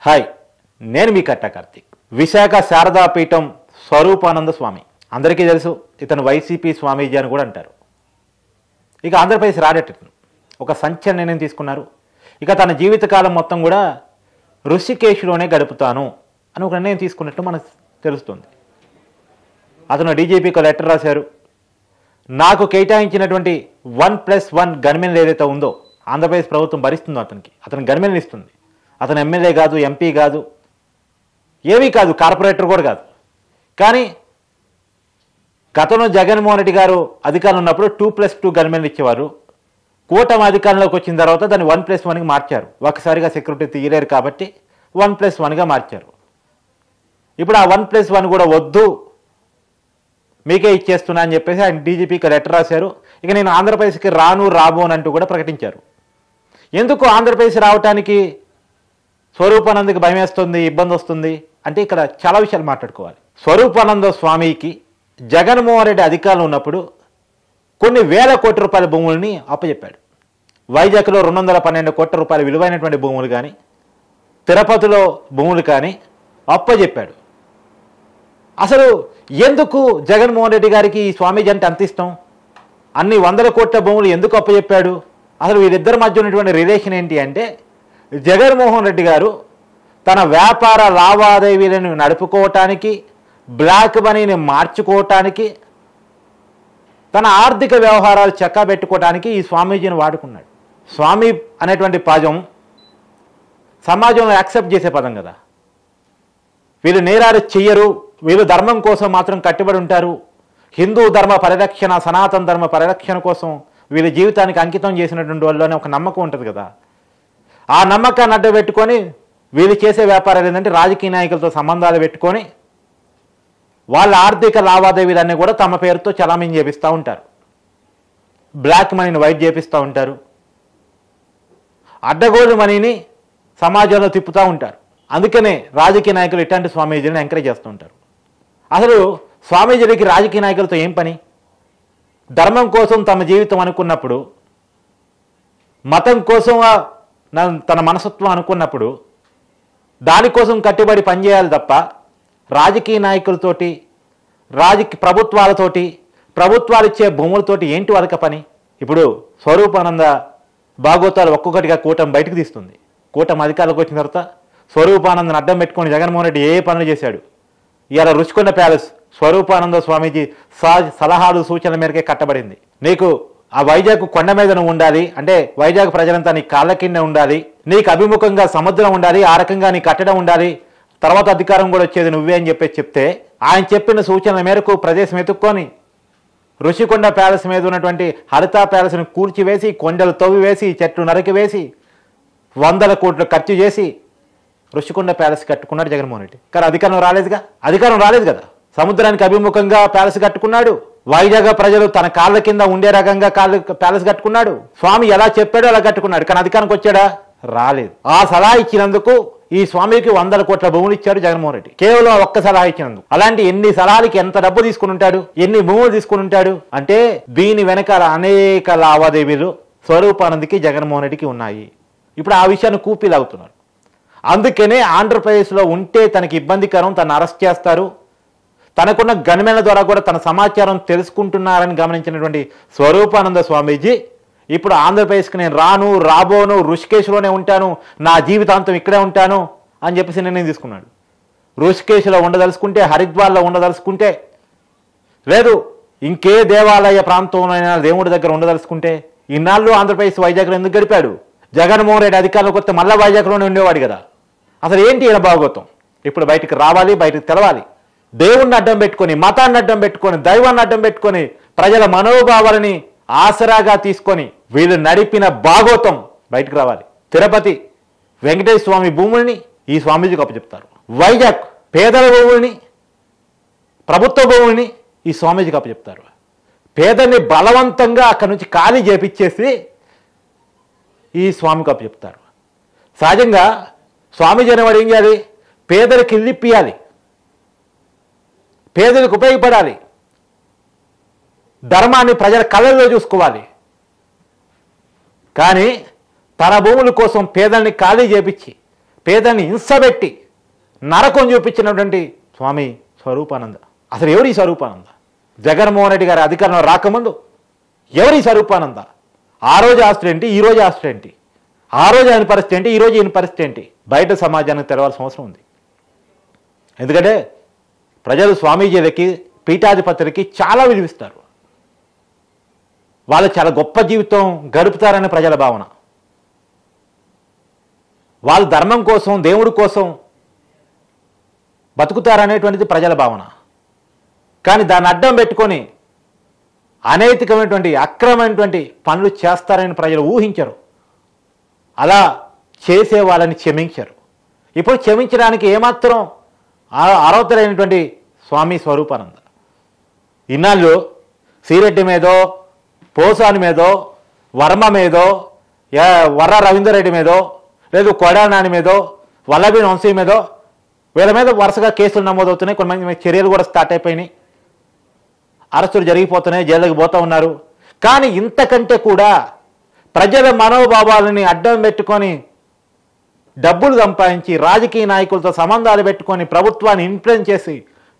hi నేను మీ కట్ట కార్తీక్ విశాఖ శారదా పీఠం స్వరూపానంద స్వామి అందరికీ తెలుసు ఇతను వైసీపీ స్వామీజీ అని కూడా అంటారు ఇక ఆంధ్రప్రదేశ్ రాడేటను ఒక సంచలన నిర్ణయం తీసుకున్నారు ఇక తన జీవితకాలం మొత్తం కూడా ఋషికేశ్లోనే గడుపుతాను అని ఒక నిర్ణయం తీసుకున్నట్టు మనకు తెలుస్తుంది అతను డీజీపీకి లెటర్ రాశారు నాకు కేటాయించినటువంటి వన్ ప్లస్ వన్ గన్మెన్ ఏదైతే ఉందో ఆంధ్రప్రదేశ్ ప్రభుత్వం భరిస్తుందో అతనికి అతను గన్మెన్ ఇస్తుంది అతను ఎమ్మెల్యే కాదు ఎంపీ కాదు ఏమీ కాదు కార్పొరేటర్ కూడా కాదు కానీ గతంలో జగన్మోహన్ రెడ్డి గారు అధికారంలో ఉన్నప్పుడు టూ ప్లస్ టూ గన్మెన్లు ఇచ్చేవారు కూటమి అధికారంలోకి వచ్చిన తర్వాత దాన్ని వన్ ప్లస్ వన్కి మార్చారు ఒకసారిగా సెక్యూరిటీ తీయలేరు కాబట్టి వన్ ప్లస్ వన్గా మార్చారు ఇప్పుడు ఆ వన్ ప్లస్ వన్ కూడా వద్దు మీకే ఇచ్చేస్తున్నా అని చెప్పేసి ఆయన డీజీపీకి లెటర్ రాశారు ఇక నేను ఆంధ్రప్రదేశ్కి రాను రాబోను అంటూ కూడా ప్రకటించారు ఎందుకు ఆంధ్రప్రదేశ్ రావటానికి స్వరూపానందకి భయం వేస్తుంది ఇబ్బంది వస్తుంది అంటే ఇక్కడ చాలా విషయాలు మాట్లాడుకోవాలి స్వరూపానంద స్వామికి జగన్మోహన్ రెడ్డి అధికారంలో ఉన్నప్పుడు కొన్ని వేల కోట్ల రూపాయల భూముల్ని అప్పచెప్పాడు వైజాగ్లో రెండు వందల పన్నెండు కోట్ల రూపాయల విలువైనటువంటి భూములు కానీ తిరుపతిలో భూములు కానీ అప్పచెప్పాడు అసలు ఎందుకు జగన్మోహన్ రెడ్డి గారికి ఈ స్వామీజీ అంటే అంత ఇష్టం అన్ని వందల కోట్ల భూములు ఎందుకు అప్పచెప్పాడు అసలు వీరిద్దరి మధ్య ఉన్నటువంటి రిలేషన్ ఏంటి అంటే జగన్మోహన్ రెడ్డి గారు తన వ్యాపార లావాదేవీలను నడుపుకోవటానికి బ్లాక్ మనీని మార్చుకోవటానికి తన ఆర్థిక వ్యవహారాలు చక్కబెట్టుకోవటానికి ఈ స్వామీజీని వాడుకున్నాడు స్వామి అనేటువంటి పదం సమాజంలో యాక్సెప్ట్ చేసే పదం కదా వీళ్ళు నేరాలు చెయ్యరు వీళ్ళు ధర్మం కోసం మాత్రం కట్టుబడి ఉంటారు హిందూ ధర్మ పరిరక్షణ సనాతన ధర్మ పరిరక్షణ కోసం వీళ్ళ జీవితానికి అంకితం చేసినటువంటి వాళ్ళు అనే ఒక నమ్మకం ఉంటుంది కదా ఆ నమ్మకాన్ని అడ్డు పెట్టుకొని వీళ్ళు చేసే వ్యాపారాలు ఏంటంటే రాజకీయ నాయకులతో సంబంధాలు పెట్టుకొని వాళ్ళ ఆర్థిక లావాదేవీలన్నీ కూడా తమ పేరుతో చలామణి చేపిస్తూ ఉంటారు బ్లాక్ మనీని వైట్ చేపిస్తూ ఉంటారు అడ్డగోలు మనీని సమాజంలో తిప్పుతూ ఉంటారు అందుకనే రాజకీయ నాయకులు ఇట్లాంటి స్వామీజీని ఎంకరేజ్ చేస్తూ ఉంటారు అసలు స్వామీజీలకి రాజకీయ నాయకులతో ఏం పని ధర్మం కోసం తమ జీవితం అనుకున్నప్పుడు మతం కోసం ఆ న- తన మనసత్వం అనుకున్నప్పుడు దానికోసం కట్టుబడి పనిచేయాలి తప్ప రాజకీయ నాయకులతోటి రాజకీయ ప్రభుత్వాలతోటి ప్రభుత్వాలు ఇచ్చే భూములతోటి ఏంటి వాళ్ళకి పని ఇప్పుడు స్వరూపానంద భాగవతాలు ఒక్కొక్కటిగా కూటమి బయటకు తీస్తుంది కూటమి అధికారులకు వచ్చిన తర్వాత స్వరూపానందను అడ్డం పెట్టుకొని జగన్మోహన్ రెడ్డి ఏ ఏ పనులు చేశాడు ఇవాళ రుచికొండ ప్యాలెస్ స్వరూపానంద స్వామీజీ సా- సలహాలు సూచనల మేరకే కట్టబడింది నీకు ఆ వైజాగ్ కొండ మీద నువ్వు ఉండాలి అంటే వైజాగ్ ప్రజలంతా నీ కాళ్ళ కింద ఉండాలి నీకు అభిముఖంగా సముద్రం ఉండాలి ఆ రకంగా నీ కట్టడం ఉండాలి తర్వాత అధికారం కూడా వచ్చేది నువ్వే అని చెప్పేసి చెప్తే ఆయన చెప్పిన సూచనల మేరకు ప్రదేశం ఎత్తుక్కొని ఋషికొండ ప్యాలెస్ మీద ఉన్నటువంటి హరిత ప్యాలెస్ను కూల్చివేసి కొండలు తవ్వి వేసి చెట్లు నరికి వేసి వందల కోట్లు ఖర్చు చేసి ఋషికొండ ప్యాలెస్ కట్టుకున్నాడు జగన్మోహన్ రెడ్డి కానీ అధికారం రాలేదుగా అధికారం రాలేదు కదా సముద్రానికి అభిముఖంగా ప్యాలెస్ కట్టుకున్నాడు వైజాగ్ ప్రజలు తన కాళ్ళ కింద ఉండే రకంగా కాళ్ళు ప్యాలెస్ కట్టుకున్నాడు స్వామి ఎలా చెప్పాడో అలా కట్టుకున్నాడు కానీ అధికారానికి వచ్చాడా రాలేదు ఆ సలహా ఇచ్చినందుకు ఈ స్వామికి వందల కోట్ల భూములు ఇచ్చాడు జగన్మోహన్ రెడ్డి కేవలం ఆ ఒక్క సలహా ఇచ్చినందుకు అలాంటి ఎన్ని సలహాలకి ఎంత డబ్బు తీసుకుని ఉంటాడు ఎన్ని భూములు తీసుకుని ఉంటాడు అంటే దీని వెనకాల అనేక లావాదేవీలు స్వరూపానందకి జగన్మోహన్ రెడ్డికి ఉన్నాయి ఇప్పుడు ఆ విషయాన్ని కూపీలాగుతున్నారు అందుకనే ఆంధ్రప్రదేశ్లో ఉంటే తనకి ఇబ్బందికరం తను అరెస్ట్ చేస్తారు తనకున్న గణమేళ ద్వారా కూడా తన సమాచారం తెలుసుకుంటున్నారని గమనించినటువంటి స్వరూపానంద స్వామీజీ ఇప్పుడు ఆంధ్రప్రదేశ్కి నేను రాను రాబోను ఋషికేశ్లోనే ఉంటాను నా జీవితాంతం ఇక్కడే ఉంటాను అని చెప్పేసి నిర్ణయం తీసుకున్నాడు ఋషికేశ్లో ఉండదలుచుకుంటే హరిద్వార్లో ఉండదలుచుకుంటే లేదు ఇంకే దేవాలయ ప్రాంతంలో దేవుడి దగ్గర ఉండదలుచుకుంటే ఇన్నాళ్ళు ఆంధ్రప్రదేశ్ వైజాగ్లో ఎందుకు గడిపాడు జగన్మోహన్ రెడ్డి అధికారంలోకి వస్తే మళ్ళా వైజాగ్లోనే ఉండేవాడు కదా అసలు ఏంటి ఈయన భాగవతం ఇప్పుడు బయటికి రావాలి బయటికి తెలవాలి దేవుణ్ణి అడ్డం పెట్టుకొని మతాన్ని అడ్డం పెట్టుకొని దైవాన్ని అడ్డం పెట్టుకొని ప్రజల మనోభావాలని ఆసరాగా తీసుకొని వీళ్ళు నడిపిన భాగవతం బయటికి రావాలి తిరుపతి వెంకటేశ్వర స్వామి భూముల్ని ఈ స్వామీజీకి అప్పచెప్తారు వైజాగ్ పేదల భూముల్ని ప్రభుత్వ భూముల్ని ఈ స్వామీజీకి అప్పచెప్తారు పేదల్ని బలవంతంగా అక్కడి నుంచి ఖాళీ చేపించేసి ఈ స్వామికి అప్పచెప్తారు సహజంగా స్వామీజీ అనేవాడు ఏం చేయాలి పేదలకు ఇల్లు ఇప్పియాలి పేదలకు ఉపయోగపడాలి ధర్మాన్ని ప్రజల కళ్ళల్లో చూసుకోవాలి కానీ తన భూముల కోసం పేదల్ని ఖాళీ చేపించి పేదల్ని హింసబెట్టి నరకం చూపించినటువంటి స్వామి స్వరూపానంద అసలు ఎవరి ఈ స్వరూపానంద జగన్మోహన్ రెడ్డి గారి అధికారంలో రాకముందు ఎవరి ఈ స్వరూపానంద ఆ రోజు ఆస్తులు ఏంటి ఈ రోజు ఆస్తులు ఏంటి ఆ రోజు ఆయన పరిస్థితి ఏంటి ఈ రోజు ఈయన పరిస్థితి ఏంటి బయట సమాజానికి తెలవాల్సిన అవసరం ఉంది ఎందుకంటే ప్రజలు స్వామీజీలకి పీఠాధిపతులకి చాలా విలువిస్తారు వాళ్ళు చాలా గొప్ప జీవితం గడుపుతారనే ప్రజల భావన వాళ్ళు ధర్మం కోసం దేవుడి కోసం బతుకుతారనేటువంటిది ప్రజల భావన కానీ దాన్ని అడ్డం పెట్టుకొని అనైతికమైనటువంటి అక్రమైనటువంటి పనులు చేస్తారని ప్రజలు ఊహించరు అలా చేసే వాళ్ళని క్షమించరు ఇప్పుడు క్షమించడానికి ఏమాత్రం ఆ- అర్హత లేనటువంటి స్వామి స్వరూపానంద ఇన్నాళ్ళు సిరెడ్డి మీదో పోసాని మీదో వర్మ మీదో యా- వర్ర రవీందర్ రెడ్డి మీదో లేదు కొడానాని మీదో వల్లభి వంశీ మీదో వీళ్ళ మీద వరుసగా కేసులు నమోదవుతున్నాయి కొంతమంది మీద చర్యలు కూడా స్టార్ట్ అయిపోయినాయి అరెస్టులు జరిగిపోతున్నాయి జైలుకి పోతూ ఉన్నారు కానీ ఇంతకంటే కూడా ప్రజల మనోభావాలని అడ్డం పెట్టుకొని డబ్బులు సంపాదించి రాజకీయ నాయకులతో సంబంధాలు పెట్టుకొని ప్రభుత్వాన్ని ఇన్ఫ్లుయెన్స్ చేసి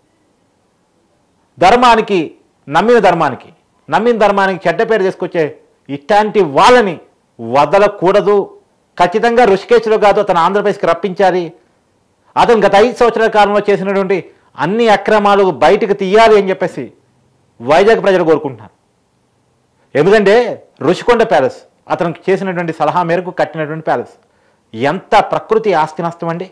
ధర్మానికి నమ్మిన ధర్మానికి నమ్మిన ధర్మానికి చెడ్డ పేరు తీసుకొచ్చే ఇట్లాంటి వాళ్ళని వదలకూడదు ఖచ్చితంగా ఋషికేశ్లో కాదు అతను ఆంధ్రప్రదేశ్కి రప్పించాలి అతను గత ఐదు సంవత్సరాల కాలంలో చేసినటువంటి అన్ని అక్రమాలు బయటకు తీయాలి అని చెప్పేసి వైజాగ్ ప్రజలు కోరుకుంటున్నారు ఎందుకంటే ఋషికొండ ప్యాలెస్ అతనికి చేసినటువంటి సలహా మేరకు కట్టినటువంటి ప్యాలెస్ ఎంత ప్రకృతి ఆస్తి నష్టం అండి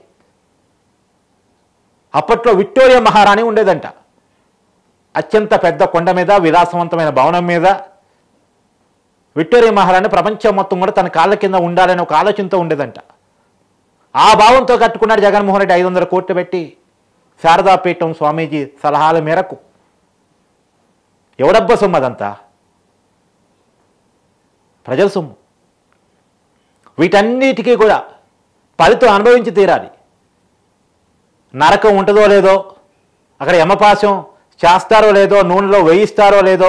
అప్పట్లో విక్టోరియా మహారాణి ఉండేదంట అత్యంత పెద్ద కొండ మీద విలాసవంతమైన భవనం మీద విక్టోరియా మహారాణి ప్రపంచం మొత్తం కూడా తన కాళ్ళ కింద ఉండాలనే ఒక ఆలోచనతో ఉండేదంట ఆ భావంతో కట్టుకున్నాడు జగన్మోహన్ రెడ్డి ఐదు వందల కోట్లు పెట్టి శారదాపీఠం స్వామీజీ సలహాల మేరకు ఎవడబ్బ సొమ్ము అదంతా ప్రజల సొమ్ము వీటన్నిటికీ కూడా ఫలితం అనుభవించి తీరాలి నరకం ఉంటుందో లేదో అక్కడ యమపాశం చేస్తారో లేదో నూనెలో వేయిస్తారో లేదో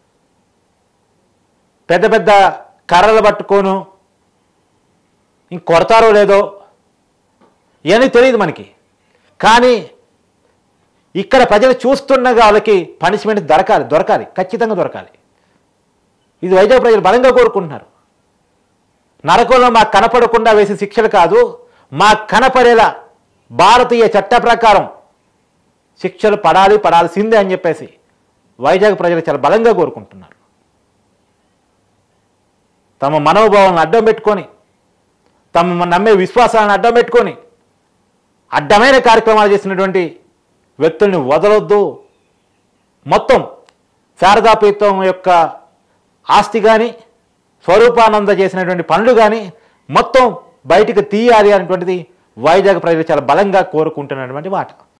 పెద్ద పెద్ద కర్రలు పట్టుకోను ఇంక కొడతారో లేదో ఇవన్నీ తెలియదు మనకి కానీ ఇక్కడ ప్రజలు చూస్తున్న వాళ్ళకి పనిష్మెంట్ దొరకాలి దొరకాలి ఖచ్చితంగా దొరకాలి ఇది వైజాగ్ ప్రజలు బలంగా కోరుకుంటున్నారు నరకంలో మాకు కనపడకుండా వేసే శిక్షలు కాదు మా కనపడేలా భారతీయ చట్ట ప్రకారం శిక్షలు పడాలి పడాల్సిందే అని చెప్పేసి వైజాగ్ ప్రజలు చాలా బలంగా కోరుకుంటున్నారు తమ మనోభావాలను అడ్డం పెట్టుకొని తమ నమ్మే విశ్వాసాలను అడ్డం పెట్టుకొని అడ్డమైన కార్యక్రమాలు చేసినటువంటి వ్యక్తుల్ని వదలొద్దు మొత్తం శారదాపీఠం యొక్క ఆస్తి కానీ స్వరూపానంద చేసినటువంటి పనులు కానీ మొత్తం బయటికి తీయాలి అనేటువంటిది వైజాగ్ ప్రజలు చాలా బలంగా కోరుకుంటున్నటువంటి మాట